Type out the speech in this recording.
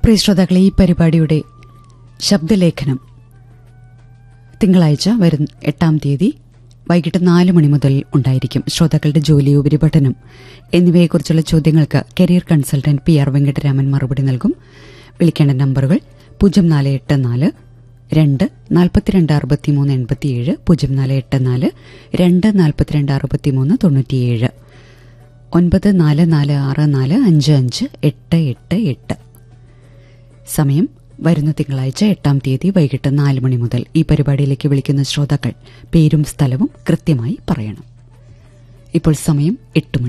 പ്രിയ ശ്രോതാക്കളെ ഈ പരിപാടിയുടെ ശബ്ദലേഖനം തിങ്കളാഴ്ച വരുന്ന എട്ടാം തീയതി വൈകിട്ട് നാല് മണി മുതൽ ഉണ്ടായിരിക്കും ശ്രോതാക്കളുടെ ജോലി ഉപരിപഠനം എന്നിവയെക്കുറിച്ചുള്ള ചോദ്യങ്ങൾക്ക് career consultant P R Venkataraman മറുപടി നൽകും വിളിക്കേണ്ട നമ്പറുകൾ പൂജ്യം നാല് എട്ട് നാല് രണ്ട് നാൽപ്പത്തിരണ്ട് അറുപത്തിമൂന്ന് എൺപത്തിയേഴ് പൂജ്യം നാല് എട്ട് നാല് രണ്ട് നാൽപ്പത്തിരണ്ട് അറുപത്തിമൂന്ന് തൊണ്ണൂറ്റിയേഴ് ഒൻപത് നാല് നാല് ആറ് നാല് അഞ്ച് അഞ്ച് എട്ട് എട്ട് എട്ട് സമയം വരുന്ന തിങ്കളാഴ്ച എട്ടാം തീയതി വൈകിട്ട് നാല് മണി മുതൽ ഈ പരിപാടിയിലേക്ക് വിളിക്കുന്ന ശ്രോതാക്കൾ പേരും സ്ഥലവും കൃത്യമായി പറയണം ഇപ്പോൾ സമയം എട്ട് മണി